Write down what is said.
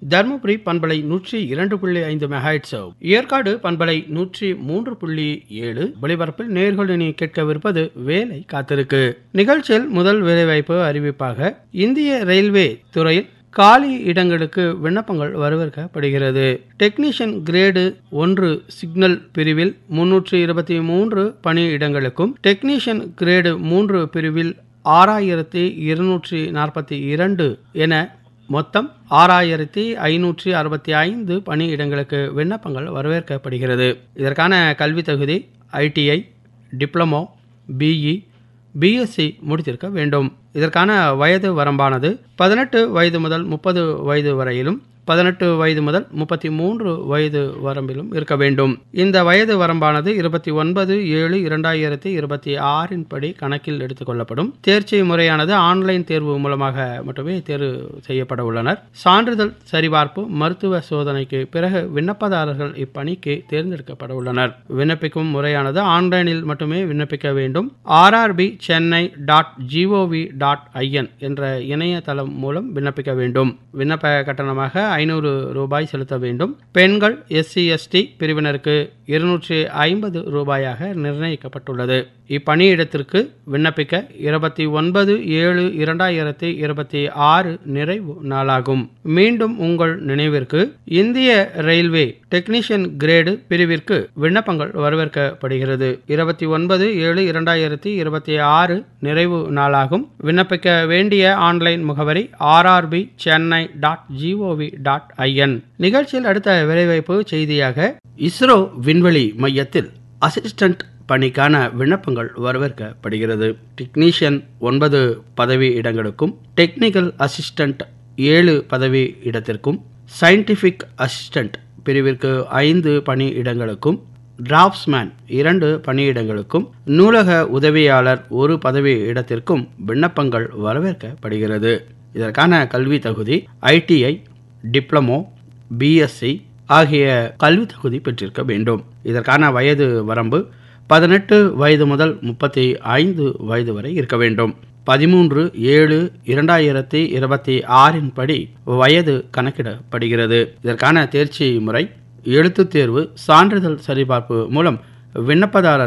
தருமபுரி பண்பலை நூற்றி இரண்டு புள்ளி ஐந்து மெகாய்ட்ஸ் ஏற்காடு பண்பலை நூற்றி மூன்று புள்ளி ஏழு ஒளிபரப்பில் நேர்களினி கேட்கவிருப்பது வேலை காத்திருக்கு நிகழ்ச்சியில் முதல் வேலைவாய்ப்பு அறிவிப்பாக இந்திய ரயில்வே துறையில் காலி இடங்களுக்கு விண்ணப்பங்கள் வரவேற்கப்படுகிறது டெக்னீஷியன் கிரேடு ஒன்று சிக்னல் பிரிவில் முன்னூற்றி இருபத்தி மூன்று பணி இடங்களுக்கும் டெக்னீஷியன் கிரேடு மூன்று பிரிவில் ஆறாயிரத்தி இருநூற்றி நாற்பத்தி இரண்டு என மொத்தம் ஆறாயிரத்தி ஐநூற்றி அறுபத்தி ஐந்து பணி இடங்களுக்கு விண்ணப்பங்கள் வரவேற்கப்படுகிறது இதற்கான கல்வி தகுதி ஐடிஐ டிப்ளமோ பிஇ பிஎஸ்சி முடித்திருக்க வேண்டும் இதற்கான வயது வரம்பானது பதினெட்டு வயது முதல் முப்பது வயது வரையிலும் பதினெட்டு வயது முதல் முப்பத்தி மூன்று வயது வரம்பிலும் இருக்க வேண்டும் இந்த வயது வரம்பானது இருபத்தி ஒன்பது ஏழு இரண்டாயிரத்தி இருபத்தி ஆறின் படி கணக்கில் எடுத்துக்கொள்ளப்படும் தேர்ச்சி முறையானது ஆன்லைன் தேர்வு மூலமாக மட்டுமே தேர்வு செய்யப்பட உள்ளனர் சான்றிதழ் சரிபார்ப்பு மருத்துவ சோதனைக்கு பிறகு விண்ணப்பதாரர்கள் இப்பணிக்கு தேர்ந்தெடுக்கப்பட உள்ளனர் விண்ணப்பிக்கும் முறையானது ஆன்லைனில் மட்டுமே விண்ணப்பிக்க வேண்டும் RRB Chennai dot GOV dot IN என்ற இணையதளம் மூலம் விண்ணப்பிக்க வேண்டும் விண்ணப்ப கட்டணமாக ஐநூறு ரூபாய் செலுத்த வேண்டும் பெண்கள் எஸ்சி எஸ்டி பிரிவினருக்கு இருநூற்றி ஐம்பது ரூபாயாக நிர்ணயிக்கப்பட்டுள்ளது இப்பணியிடத்திற்கு விண்ணப்பிக்க இருபத்தி ஒன்பது ஏழு இரண்டாயிரத்தி இருபத்தி ஆறு நிறைவு நாளாகும் மீண்டும் உங்கள் நினைவிற்கு இந்திய ரயில்வே டெக்னீஷியன் கிரேடு பிரிவிற்கு விண்ணப்பங்கள் வரவேற்கப்படுகிறது இருபத்தி ஒன்பது ஏழு இரண்டாயிரத்தி இருபத்தி ஆறு நிறைவு நாளாகும் விண்ணப்பிக்க வேண்டிய ஆன்லைன் முகவரி RRB Chennai dot GOV dot IN நிகழ்ச்சியில் அடுத்த வேலைவாய்ப்பு செய்தியாக இஸ்ரோ விண்வெளி மையத்தில் அசிஸ்டன்ட் பணிக்கான விண்ணப்பங்கள் வரவேற்கப்படுகிறது டெக்னீஷியன் ஒன்பது பதவி இடங்களுக்கும் டெக்னிக்கல் அசிஸ்டன்ட் ஏழு பதவி இடத்திற்கும் சயின்டிஃபிக் அசிஸ்டன்ட் பிரிவிற்கு ஐந்து பணி இடங்களுக்கும் டிராப்ஸ்மேன் இரண்டு பணியிடங்களுக்கும் நூலக உதவியாளர் ஒரு பதவி இடத்திற்கும் விண்ணப்பங்கள் வரவேற்கப்படுகிறது இதற்கான கல்வி தகுதி ஐடிஐ டிப்ளமோ பிஎஸ்சி ஆகிய கல்வி தகுதி பெற்றிருக்க வேண்டும் இதற்கான வயது வரம்பு பதினெட்டு வயது முதல் முப்பத்தி ஐந்து வயது வரை இருக்க வேண்டும் பதிமூன்று ஏழு இரண்டாயிரத்தி இருபத்தி ஆறின் படி வயது கணக்கிடப்படுகிறது இதற்கான தேர்ச்சி முறை எழுத்துத் தேர்வு சான்றிதழ் சரிபார்ப்பு மூலம் விண்ணப்பதாரர்